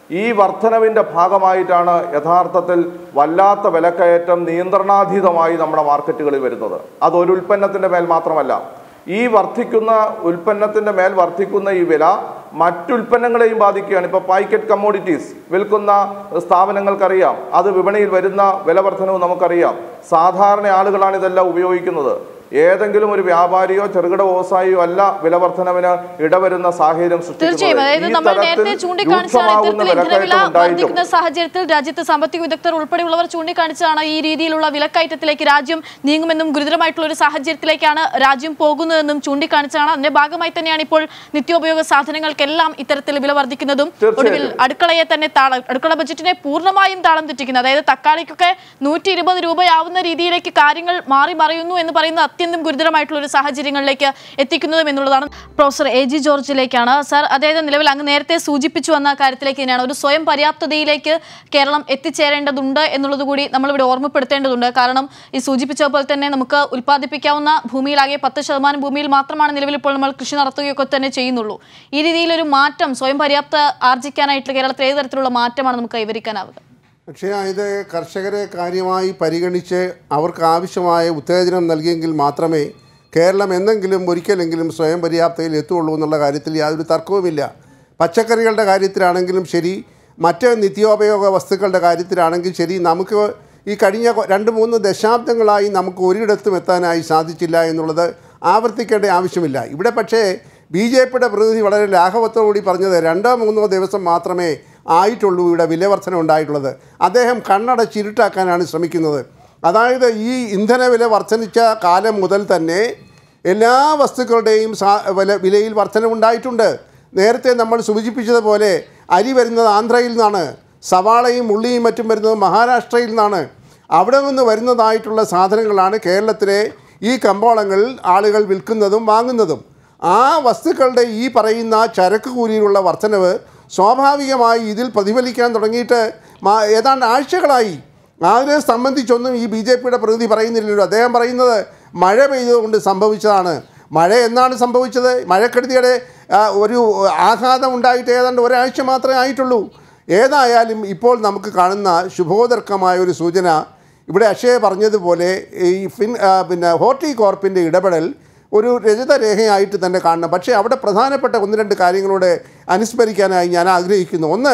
ഈ വർധനവിൻ്റെ ഭാഗമായിട്ടാണ് യഥാർത്ഥത്തിൽ വല്ലാത്ത വിലക്കയറ്റം നിയന്ത്രണാതീതമായി നമ്മുടെ മാർക്കറ്റുകളിൽ വരുന്നത് അത് ഒരു ഉൽപ്പന്നത്തിൻ്റെ മേൽ മാത്രമല്ല ഈ വർദ്ധിക്കുന്ന ഉൽപ്പന്നത്തിന്റെ മേൽ വർദ്ധിക്കുന്ന ഈ വില മറ്റുൽപ്പന്നങ്ങളെയും ബാധിക്കുകയാണ് ഇപ്പോൾ പാക്കറ്റ് കമ്മോഡിറ്റീസ് വിൽക്കുന്ന സ്ഥാപനങ്ങൾക്കറിയാം അത് വിപണിയിൽ വരുന്ന വില വർധനവ് നമുക്കറിയാം സാധാരണ ആളുകളാണ് ഇതെല്ലാം ഉപയോഗിക്കുന്നത് ഏതെങ്കിലും ഒരു വ്യാപാരിയോ ചെറുകിട വ്യവസായിയോ അല്ല വില വർധനവിന് ഇടവരുന്ന സാഹചര്യം തീർച്ചയായും അതായത് ഈ നമ്മൾ തരത്തിൽ നേരത്തെ ചൂണ്ടിക്കാണിച്ചതാണ് രൂക്ഷമാകുന്ന ഇത്തരത്തിൽ ഇന്ധനവില വിലക്കയറ്റം ഉണ്ടായിട്ടും വർദ്ധിക്കുന്ന സാഹചര്യത്തിൽ രാജ്യത്ത് സാമ്പത്തിക വിദഗ്ധർ ഉൾപ്പെടെയുള്ളവർ ചൂണ്ടിക്കാണിച്ചതാണ് ഈ രീതിയിലുള്ള വിലക്കയറ്റത്തിലേക്ക് രാജ്യം നീങ്ങുമെന്നും ഗുരുതരമായിട്ടുള്ള ഒരു സാഹചര്യത്തിലേക്കാണ് രാജ്യം പോകുന്നതെന്നും ചൂണ്ടിക്കാണിച്ചതാണ് അതിന്റെ ഭാഗമായി തന്നെയാണ് ഇപ്പോൾ നിത്യോപയോഗ സാധനങ്ങൾക്കെല്ലാം ഇത്തരത്തിൽ വില വർദ്ധിക്കുന്നതും തീർച്ചയായും. ഒടുവിൽ അടുക്കളയെ തന്നെ താളം അടുക്കള ബജറ്റിനെ പൂർണ്ണമായും താളം തെറ്റിക്കുന്നത് അതായത് തക്കാളിക്കൊക്കെ നൂറ്റി ഇരുപത് രൂപയാവുന്ന രീതിയിലേക്ക് കാര്യങ്ങൾ മാറി മറിയുന്നു എന്ന് പറയുന്നത് അത്യന്തം ഗുരുതരമായിട്ടുള്ള ഒരു സാഹചര്യങ്ങളിലേക്ക് എത്തിക്കുന്നതും എന്നുള്ളതാണ് പ്രൊഫസർ എ ജി ജോർജിലേക്കാണ് സാർ അതായത് നിലവിൽ അങ്ങ് നേരത്തെ സൂചിപ്പിച്ചു വന്ന കാര്യത്തിലേക്ക് തന്നെയാണ് ഒരു സ്വയം പര്യാപ്തതയിലേക്ക് കേരളം എത്തിച്ചേരേണ്ടതുണ്ട് എന്നുള്ളത് കൂടി നമ്മളിവിടെ ഓർമ്മപ്പെടുത്തേണ്ടതുണ്ട് കാരണം ഈ സൂചിപ്പിച്ച പോലെ തന്നെ നമുക്ക് ഉൽപ്പാദിപ്പിക്കാവുന്ന ഭൂമിയിലാകെ പത്ത് ശതമാനം ഭൂമിയിൽ മാത്രമാണ് നിലവിൽ ഇപ്പോൾ നമ്മൾ കൃഷി നടത്തുകയൊക്കെ തന്നെ ചെയ്യുന്നുള്ളൂ ഈ രീതിയിലൊരു മാറ്റം സ്വയം പര്യാപ്ത ആർജിക്കാനായിട്ട് കേരളത്തിൽ ഏത് തരത്തിലുള്ള മാറ്റമാണ് നമുക്ക് കൈവരിക്കാനാവുക പക്ഷേ ഇത് കർഷകരെ കാര്യമായി പരിഗണിച്ച് അവർക്ക് ആവശ്യമായ ഉത്തേജനം നൽകിയെങ്കിൽ മാത്രമേ കേരളം എന്തെങ്കിലും ഒരിക്കലെങ്കിലും സ്വയം പര്യാപ്തയിൽ എത്തുള്ളൂ എന്നുള്ള കാര്യത്തിൽ യാതൊരു തർക്കവുമില്ല പച്ചക്കറികളുടെ കാര്യത്തിലാണെങ്കിലും ശരി മറ്റ് നിത്യോപയോഗ വസ്തുക്കളുടെ കാര്യത്തിലാണെങ്കിൽ ശരി നമുക്ക് ഈ കഴിഞ്ഞ കൊ- രണ്ട് മൂന്ന് ദശാബ്ദങ്ങളായി നമുക്ക് ഒരിടത്തും എത്താനായി സാധിച്ചില്ല എന്നുള്ളത് ആവർത്തിക്കേണ്ട ആവശ്യമില്ല ഇവിടെ പക്ഷേ ബി ജെ പിയുടെ പ്രതിനിധി വളരെ ലാഘവത്തോടുകൂടി പറഞ്ഞത് രണ്ടോ മൂന്നോ ദിവസം മാത്രമേ ആയിട്ടുള്ളൂ ഇവിടെ വിലവർധന ഉണ്ടായിട്ടുള്ളത് അദ്ദേഹം കണ്ണടച്ചിരുട്ടാക്കാനാണ് ശ്രമിക്കുന്നത് അതായത് ഈ ഇന്ധന വില വർധനിച്ച കാലം മുതൽ തന്നെ എല്ലാ വസ്തുക്കളുടെയും സാ വില വിലയിൽ വർധനവുണ്ടായിട്ടുണ്ട് നേരത്തെ നമ്മൾ സൂചിപ്പിച്ചതുപോലെ അരി വരുന്നത് ആന്ധ്രയിൽ നിന്നാണ് സവാളയും ഉള്ളിയും മറ്റും വരുന്നത് മഹാരാഷ്ട്രയിൽ നിന്നാണ് അവിടെ നിന്ന് വരുന്നതായിട്ടുള്ള സാധനങ്ങളാണ് കേരളത്തിലെ ഈ കമ്പോളങ്ങളിൽ ആളുകൾ വിൽക്കുന്നതും വാങ്ങുന്നതും ആ വസ്തുക്കളുടെ ഈ പറയുന്ന ചരക്ക് കൂലിയിലുള്ള വർധനവ് സ്വാഭാവികമായി ഇതിൽ പ്രതിഫലിക്കാൻ തുടങ്ങിയിട്ട് മാ- ഏതാണ്ട് ആഴ്ചകളായി അതിനെ സംബന്ധിച്ചൊന്നും ഈ ബി ജെ പിയുടെ പ്രതിനിധി പറയുന്നില്ലല്ലോ അദ്ദേഹം പറയുന്നത് മഴ പെയ്തതുകൊണ്ട് സംഭവിച്ചതാണ് മഴ എന്നാണ് സംഭവിച്ചത് മഴക്കെടുതിയുടെ ആ, ഒരു ആഘാതം ഉണ്ടായിട്ട് ഏതാണ്ട് ഒരാഴ്ച മാത്രമേ ആയിട്ടുള്ളൂ ഏതായാലും ഇപ്പോൾ നമുക്ക് കാണുന്ന ശുഭോദർക്കമായ ഒരു സൂചന ഇവിടെ അക്ഷയ പറഞ്ഞതുപോലെ ഈ ഫിൻ ആ, പിന്നെ ഹോർട്ടികോർപ്പിൻ്റെ ഇടപെടൽ ഒരു രചിതരേഖയായിട്ട് തന്നെ കാണണം പക്ഷേ അവിടെ പ്രധാനപ്പെട്ട ഒന്ന് രണ്ട് കാര്യങ്ങളോട് അനുസ്മരിക്കാനായി ഞാൻ ആഗ്രഹിക്കുന്നു ഒന്ന്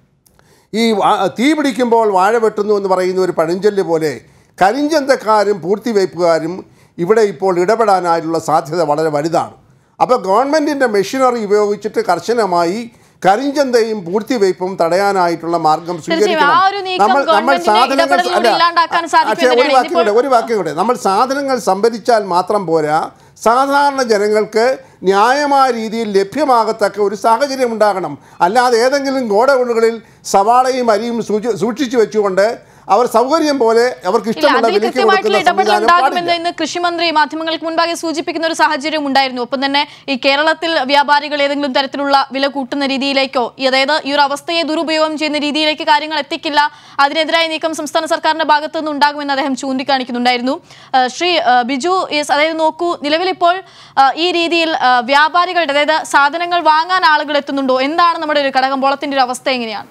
ഈ വാ- തീ പിടിക്കുമ്പോൾ വാഴ വെട്ടുന്നു എന്ന് പറയുന്ന ഒരു പഴഞ്ചൊല്ല് പോലെ കരിഞ്ചന്തക്കാരും പൂർത്തിവയ്പ്പുകാരും ഇവിടെ ഇപ്പോൾ ഇടപെടാനായിട്ടുള്ള സാധ്യത വളരെ വലുതാണ് അപ്പോൾ ഗവൺമെൻറ്റിൻ്റെ മെഷീനറി ഉപയോഗിച്ചിട്ട് കർശനമായി കരിഞ്ചന്തയും പൂർത്തിവയ്പ്പും തടയാനായിട്ടുള്ള മാർഗം സ്വീകരിക്കണം ആ ഒരു നീക്കം ഗവൺമെന്റിന്റെ ഇടപെടലിലൂടെ ഇല്ലാണ്ടാക്കാൻ സാധിക്കും പക്ഷേ ഒരു എന്നതാണ് വാക്യം കൂടെ ഇതിപ്പോൾ- ഒരു വാക്യം കൂടെ നമ്മൾ സാധനങ്ങൾ സംഭരിച്ചാൽ മാത്രം പോരാ സാധാരണ ജനങ്ങൾക്ക് ന്യായമായ രീതിയിൽ ലഭ്യമാകത്തക്ക ഒരു സാഹചര്യം ഉണ്ടാകണം അല്ലാതെ ഏതെങ്കിലും ഗോഡൗണുകളിൽ സവാളയും അരിയും സൂചി- സൂക്ഷിച്ചു വെച്ചുകൊണ്ട് അവർ സൗകര്യം പോലെ അവർക്ക് ഇല്ല ഇഷ്ടമുള്ള അതിൽ വിലയ്ക്ക് കൃത്യമായിട്ടുള്ള കൊടുക്കുന്ന ഇടപെടൽ സംവിധാനം ഉണ്ടാകുമെന്ന് പാടില്ല ഇന്ന് കൃഷിമന്ത്രി മാധ്യമങ്ങൾക്ക് മുൻപാകെ സൂചിപ്പിക്കുന്ന ഒരു സാഹചര്യം ഉണ്ടായിരുന്നു ഒപ്പം തന്നെ ഈ കേരളത്തിൽ വ്യാപാരികൾ ഏതെങ്കിലും തരത്തിലുള്ള വില കൂട്ടുന്ന രീതിയിലേക്കോ ഈ അതായത് ഈ ഒരു അവസ്ഥയെ ദുരുപയോഗം ചെയ്യുന്ന രീതിയിലേക്ക് കാര്യങ്ങൾ എത്തിക്കില്ല അതിനെതിരായ നീക്കം സംസ്ഥാന സർക്കാരിന്റെ ഭാഗത്തു നിന്ന് ഉണ്ടാകുമെന്ന് അദ്ദേഹം ചൂണ്ടിക്കാണിക്കുന്നുണ്ടായിരുന്നു ആ, ശ്രീ ആ, ബിജു യെസ് അതായത് നോക്കൂ നിലവിലിപ്പോൾ ആ, ഈ രീതിയിൽ ആ, വ്യാപാരികളുടെ അതായത് സാധനങ്ങൾ വാങ്ങാൻ ആളുകൾ എത്തുന്നുണ്ടോ എന്താണ് നമ്മുടെ ഒരു കടകമ്പോളത്തിന്റെ ഒരു അവസ്ഥ എങ്ങനെയാണ്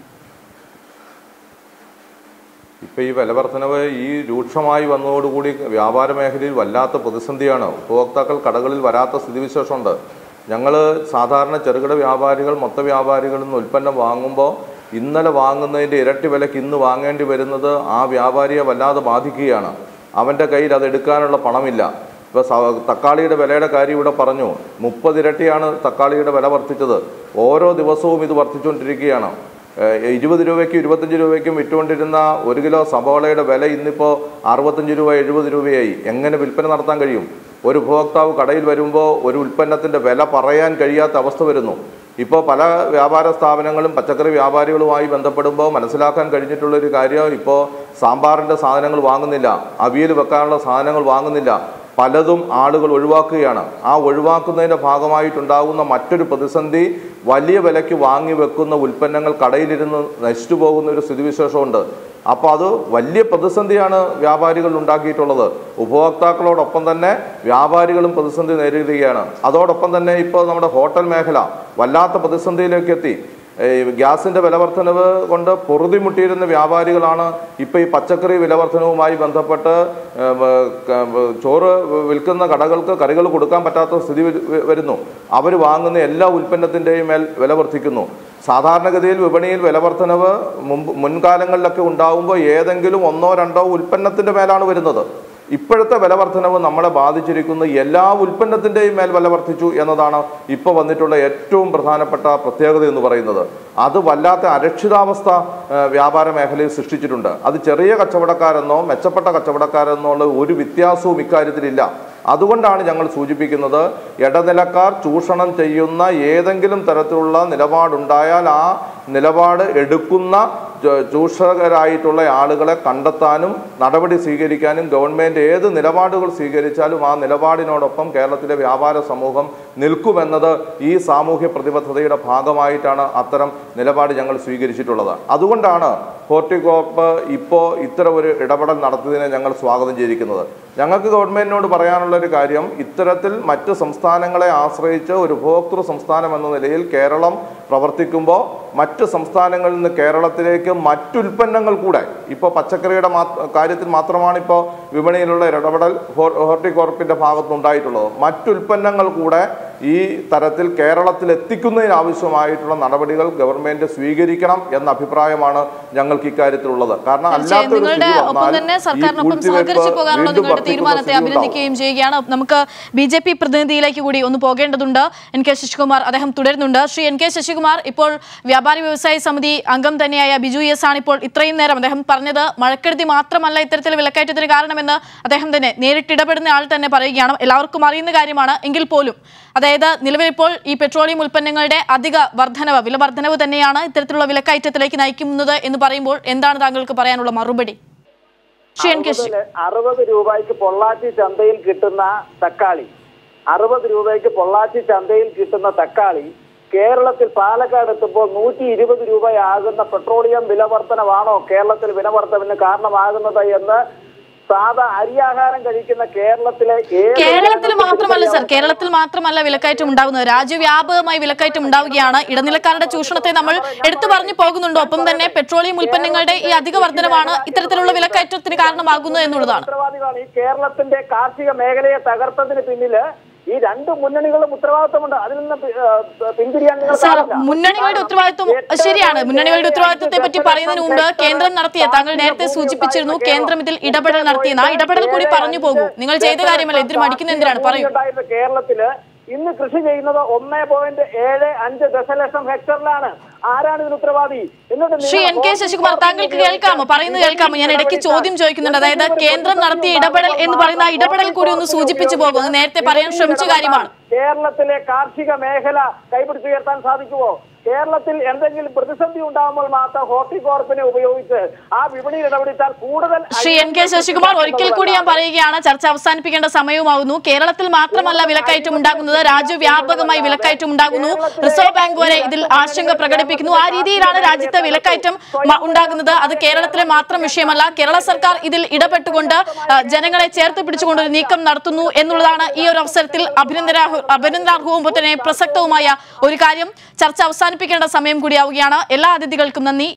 ഇപ്പൊ ഈ വിലവർധനവ് ഈ രൂക്ഷമായി വന്നതോടുകൂടി വ്യാപാര മേഖലയിൽ വല്ലാത്ത പ്രതിസന്ധിയാണ് ഉപഭോക്താക്കൾ കടകളിൽ വരാത്ത സ്ഥിതിവിശേഷമുണ്ട് ഞങ്ങൾ സാധാരണ ചെറുകിട വ്യാപാരികൾ മൊത്ത വ്യാപാരികളിൽ നിന്ന് ഉൽപ്പന്നം വാങ്ങുമ്പോൾ ഇന്നലെ വാങ്ങുന്നതിൻ്റെ ഇരട്ടി വിലയ്ക്ക് ഇന്ന് വാങ്ങേണ്ടി വരുന്നത് ആ വ്യാപാരിയെ വല്ലാതെ ബാധിക്കുകയാണ് അവൻ്റെ കയ്യിൽ അത് എടുക്കാനുള്ള പണമില്ല ഇപ്പോൾ തക്കാളിയുടെ വിലയുടെ കാര്യം ഇവിടെ പറഞ്ഞു മുപ്പത് ഇരട്ടിയാണ് തക്കാളിയുടെ വില വർദ്ധിച്ചത് ഓരോ ദിവസവും ഇത് വർദ്ധിച്ചുകൊണ്ടിരിക്കുകയാണ് ഏഹ് ഇരുപത് രൂപയ്ക്കും ഇരുപത്തഞ്ച് രൂപയ്ക്കും വിറ്റുകൊണ്ടിരുന്ന ഒരു കിലോ സവാളയുടെ വില ഇന്നിപ്പോൾ അറുപത്തഞ്ച് രൂപ എഴുപത് രൂപയായി എങ്ങനെ വിൽപ്പന നടത്താൻ കഴിയും ഒരു ഉപഭോക്താവ് കടയിൽ വരുമ്പോൾ ഒരു ഉൽപ്പന്നത്തിൻ്റെ വില പറയാൻ കഴിയാത്ത അവസ്ഥ വരുന്നു ഇപ്പോൾ പല വ്യാപാര സ്ഥാപനങ്ങളും പച്ചക്കറി വ്യാപാരികളുമായി ബന്ധപ്പെടുമ്പോൾ മനസ്സിലാക്കാൻ കഴിഞ്ഞിട്ടുള്ള ഒരു കാര്യം ഇപ്പോൾ സാമ്പാറിൻ്റെ സാധനങ്ങൾ വാങ്ങുന്നില്ല അവിയൽ വെക്കാനുള്ള സാധനങ്ങൾ വാങ്ങുന്നില്ല പലതും ആളുകൾ ഒഴിവാക്കുകയാണ് ആ ഒഴിവാക്കുന്നതിൻ്റെ ഭാഗമായിട്ടുണ്ടാകുന്ന മറ്റൊരു പ്രതിസന്ധി വലിയ വിലയ്ക്ക് വാങ്ങി വെക്കുന്ന ഉൽപ്പന്നങ്ങൾ കടയിലിരുന്ന് നശിച്ചു പോകുന്ന ഒരു സ്ഥിതിവിശേഷമുണ്ട് അപ്പോൾ അത് വലിയ പ്രതിസന്ധിയാണ് വ്യാപാരികൾ ഉണ്ടാക്കിയിട്ടുള്ളത് ഉപഭോക്താക്കളോടൊപ്പം തന്നെ വ്യാപാരികളും പ്രതിസന്ധി നേരിടുകയാണ് അതോടൊപ്പം തന്നെ ഇപ്പോൾ നമ്മുടെ ഹോട്ടൽ മേഖല വല്ലാത്ത പ്രതിസന്ധിയിലേക്ക് എത്തി ഈ ഗ്യാസിന്റെ വിലവർദ്ധനവ് കൊണ്ട് പൊറുതിമുട്ടിയിരുന്ന വ്യാപാരികളാണ് ഇപ്പൊ ഈ പച്ചക്കറി വിലവർദ്ധനവുമായി ബന്ധപ്പെട്ട് ഏം, ക- ചോറ് വിൽക്കുന്ന കടകൾക്ക് കറികൾ കൊടുക്കാൻ പറ്റാത്ത സ്ഥിതി വരു- വരുന്നു അവർ വാങ്ങുന്ന എല്ലാ ഉൽപ്പന്നത്തിന്റെയും മേൽ വില വർദ്ധിക്കുന്നു സാധാരണഗതിയിൽ വിപണിയിൽ വിലവർദ്ധനവ് മുമ്പ് മുൻകാലങ്ങളിലൊക്കെ ഉണ്ടാകുമ്പോൾ ഏതെങ്കിലും ഒന്നോ രണ്ടോ ഉൽപ്പന്നത്തിന്റെ മേലാണ് വരുന്നത് ഇപ്പോഴത്തെ വിലവർദ്ധനവ് നമ്മളെ ബാധിച്ചിരിക്കുന്ന എല്ലാ ഉൽപ്പന്നത്തിന്റെയും മേൽ വില വർദ്ധിച്ചു എന്നതാണ് ഇപ്പോൾ വന്നിട്ടുള്ള ഏറ്റവും പ്രധാനപ്പെട്ട പ്രത്യേകത എന്ന് പറയുന്നത് അത് വല്ലാത്ത അരക്ഷിതാവസ്ഥ ആ, വ്യാപാര മേഖലയിൽ സൃഷ്ടിച്ചിട്ടുണ്ട് അത് ചെറിയ കച്ചവടക്കാരെന്നോ മെച്ചപ്പെട്ട കച്ചവടക്കാരെന്നോ ഉള്ള ഒരു വ്യത്യാസവും ഇക്കാര്യത്തിലില്ല അതുകൊണ്ടാണ് ഞങ്ങൾ സൂചിപ്പിക്കുന്നത് ഇടനിലക്കാർ ചൂഷണം ചെയ്യുന്ന ഏതെങ്കിലും തരത്തിലുള്ള നിലപാടുണ്ടായാൽ ആ നിലപാട് എടുക്കുന്ന ച- ചൂഷകരായിട്ടുള്ള ആളുകളെ കണ്ടെത്താനും നടപടി സ്വീകരിക്കാനും ഗവൺമെന്റ് ഏത് നിലപാടുകൾ സ്വീകരിച്ചാലും ആ നിലപാടിനോടൊപ്പം കേരളത്തിലെ വ്യാപാര സമൂഹം നിൽക്കുമെന്നത് ഈ സാമൂഹ്യ പ്രതിബദ്ധതയുടെ ഭാഗമായിട്ടാണ് അത്തരം നിലപാട് ഞങ്ങൾ സ്വീകരിച്ചിട്ടുള്ളത് അതുകൊണ്ടാണ് ഹോർട്ടികോർപ്പ് ഇപ്പോൾ ഇത്തരം ഒരു ഇടപെടൽ നടത്തിയതിനെ ഞങ്ങൾ സ്വാഗതം ചെയ്തിരിക്കുന്നത് ഞങ്ങൾക്ക് ഗവൺമെന്റിനോട് പറയാനുള്ള ഒരു കാര്യം ഇത്തരത്തിൽ മറ്റ് സംസ്ഥാനങ്ങളെ ആശ്രയിച്ച് ഒരു ഉപഭോക്തൃ സംസ്ഥാനം എന്ന നിലയിൽ കേരളം പ്രവർത്തിക്കുമ്പോൾ മറ്റ് സംസ്ഥാനങ്ങളിൽ നിന്ന് കേരളത്തിലേക്ക് മറ്റുൽപ്പന്നങ്ങൾ കൂടെ ഇപ്പോൾ പച്ചക്കറിയുടെ മാ കാര്യത്തിൽ മാത്രമാണ് ഇപ്പോൾ വിപണിയിലുള്ള ഒരു ഇടപെടൽ ഹോ- ഹോർട്ടികോർപ്പിന്റെ ഭാഗത്തുനിന്നുണ്ടായിട്ടുള്ളത് മറ്റുൽപ്പന്നങ്ങൾ കൂടെ ഈ തരത്തിൽ കേരളത്തിൽ എത്തിക്കുന്നതിനാവശ്യമായിട്ടുള്ള നടപടികൾ ഗവൺമെന്റ് സ്വീകരിക്കണം എന്ന അഭിപ്രായമാണ് ഞങ്ങൾക്ക് ഇക്കാര്യത്തിലുള്ളത് കാരണം തീർച്ചയായും അല്ലാത്തൊരു നിങ്ങളുടെ സ്ഥിതി ഒപ്പം വന്നാൽ തന്നെ ഈ സർക്കാരിനൊപ്പം പൂഴ്ത്തിവെപ്പ് സഹകരിച്ചു പോകാനുള്ള വീണ്ടും നിങ്ങളുടെ വർദ്ധിക്കുന്ന തീരുമാനത്തെ സ്ഥിതി ഉണ്ടാവും. അഭിനന്ദിക്കുകയും ചെയ്യുകയാണ് നമുക്ക് ബി ജെ പി പ്രതിനിധിയിലേക്ക് കൂടി ഒന്ന് പോകേണ്ടതുണ്ട് എൻ കെ ശശികുമാർ അദ്ദേഹം തുടരുന്നുണ്ട് ശ്രീ എൻ കെ ശശികുമാർ ഇപ്പോൾ വ്യാപാരി വ്യവസായ സമിതി അംഗം തന്നെയായ ബിജു എസ് ആണ് ഇപ്പോൾ ഇത്രയും നേരം അദ്ദേഹം പറഞ്ഞത് മഴക്കെടുതി മാത്രമല്ല ഇത്തരത്തിൽ വിലക്കയറ്റത്തിന് കാരണമെന്ന് അദ്ദേഹം തന്നെ നേരിട്ട് ഇടപെടുന്ന ആൾ തന്നെ പറയുകയാണ് എല്ലാവർക്കും അറിയുന്ന കാര്യമാണ് എങ്കിൽ പോലും അതായത് നിലവിൽ ഇപ്പോൾ ഈ പെട്രോളിയം ഉൽപ്പന്നങ്ങളുടെ അധിക വർധനവ് വില വർധനവ് തന്നെയാണ് ഇത്തരത്തിലുള്ള വിലക്കയറ്റത്തിലേക്ക് നയിക്കുന്നത് എന്ന് പറയുമ്പോൾ എന്താണ് താങ്കൾക്ക് പറയാനുള്ള മറുപടി ശ്രീ എൻ കെ ശശി അറുപത് അറുപത് രൂപയ്ക്ക് പൊള്ളാച്ചി ചന്തയിൽ കിട്ടുന്ന തക്കാളി അറുപത് രൂപയ്ക്ക് പൊള്ളാച്ചി ചന്തയിൽ കിട്ടുന്ന തക്കാളി കേരളത്തിൽ പാലക്കാട് എത്തുമ്പോൾ നൂറ്റി ഇരുപത് രൂപയാകുന്ന പെട്രോളിയം വിലവർധനമാണോ കേരളത്തിൽ വിലവർധനവിന് കാരണമാകുന്നത് എന്ന് സാധാ അരിയാഹാരം കഴിക്കുന്ന കേരളത്തിലെ ഏത് കേരളത്തിൽ ജനങ്ങൾക്കും മാത്രമല്ല സർ തിരിച്ചറിയാൻ കേരളത്തിൽ മാത്രമല്ല വിലക്കയറ്റം ഉണ്ടാകുന്നത് രാജ്യവ്യാപകമായി വിലക്കയറ്റം ഉണ്ടാവുകയാണ് ഇടനിലക്കാരുടെ ചൂഷണത്തെ നമ്മൾ എടുത്തു പറഞ്ഞു പോകുന്നുണ്ട് ഒപ്പം തന്നെ പെട്രോളിയം ഉൽപ്പന്നങ്ങളുടെ ഈ അധിക വർധനമാണ് ഇത്തരത്തിലുള്ള വിലക്കയറ്റത്തിന് കാരണമാകുന്നത് എന്നുള്ളതാണ് ഉത്തരവാദികളാണ് ഈ കേരളത്തിന്റെ കാർഷിക മേഖലയെ തകർത്തതിന് പിന്നില് ഈ രണ്ട് മുന്നണികളും ഉത്തരവാദിത്തമുണ്ട് അതിൽ നിന്ന് പി- ഏഹ് പിന്തിരിയാൻ നിങ്ങൾ സാർ പാടില്ല. മുന്നണികളുടെ ഉത്തരവാദിത്വം എട്ട് ശരിയാണ് മുന്നണികളുടെ ഏഴ് ഉത്തരവാദിത്വത്തെ പറ്റി അഞ്ച് പറയുന്നതിന് മുമ്പ് ഹെക്ടർ കേന്ദ്രം നടത്തിയ താങ്കൾ നേരത്തെ സൂചിപ്പിച്ചിരുന്നു കേന്ദ്രം ഇതിൽ ഇടപെടൽ നടത്തിയെന്ന് ആ ഇടപെടൽ കൂടി പറഞ്ഞു പോകൂ നിങ്ങൾ ചെയ്ത കാര്യമല്ല ഇതിന് മടിക്കുന്ന എന്തിനാണ് പറയൂ ഉണ്ടായിരുന്ന കേരളത്തില് ഇന്ന് കൃഷി ചെയ്യുന്നത് ഒന്നേ പോയിന്റ് ഏഴ് അഞ്ച് ദശലക്ഷം ഹെക്ടറിലാണ് ആരാണ് ഇതിന് ഉത്തരവാദി എന്നിട്ട് നിങ്ങൾ ശ്രീ എൻ കെ ശശികുമാർ താങ്കൾക്ക് കേൾക്കാമോ പറയുന്നത് കേൾക്കാമോ ഞാൻ ഇടയ്ക്ക് ചോദ്യം ചോദിക്കുന്നുണ്ട് അതായത് കേന്ദ്രം നടത്തിയ ഇടപെടൽ എന്ന് പറയുന്ന ആ ഇടപെടൽ കൂടി ഒന്ന് സൂചിപ്പിച്ചു പോകും അത് നേരത്തെ പറയാൻ ശ്രമിച്ച കാര്യമാണ് കേരളത്തിലെ കാർഷിക മേഖല കൈപിടിച്ചുയർത്താൻ സാധിക്കുമോ കേരളത്തിൽ എന്തെങ്കിലും പ്രതിസന്ധി ഉണ്ടാകുമ്പോൾ മാത്രം ഹോർട്ടികോർപ്പിനെ ഉപയോഗിച്ച് ആ വിപണിയിൽ ഇടപെടിച്ചാൽ കൂടുതൽ ശ്രീ എൻ കെ ശശികുമാർ ഒരിക്കൽ കൂടി ഞാൻ പറയുകയാണ് ചർച്ച അവസാനിപ്പിക്കേണ്ട സമയമാകുന്നു കേരളത്തിൽ മാത്രമല്ല വിലക്കയറ്റം ഉണ്ടാകുന്നത് രാജ്യവ്യാപകമായി വിലക്കയറ്റം ഉണ്ടാകുന്നു റിസർവ് ബാങ്ക് വരെ ഇതിൽ ആശങ്ക പ്രകടിപ്പിക്കുന്നു ആ രീതിയിലാണ് രാജ്യത്തെ വിലക്കയറ്റം മ- ഉണ്ടാകുന്നത് അത് കേരളത്തിലെ മാത്രം വിഷയമല്ല കേരള സർക്കാർ ഇതിൽ ഇടപെട്ടുകൊണ്ട് ആ, ജനങ്ങളെ ചേർത്ത് പിടിച്ചുകൊണ്ട് ഒരു നീക്കം നടത്തുന്നു എന്നുള്ളതാണ് ഈ ഒരു അവസരത്തിൽ അഭിനന്ദനാർഹ അഭിനന്ദനാർഹവും തന്നെ പ്രസക്തവുമായ ഒരു കാര്യം ചർച്ച അവസാനിപ്പിക്കേണ്ട സമയം കൂടിയാവുകയാണ് എല്ലാ അതിഥികൾക്കും നന്ദി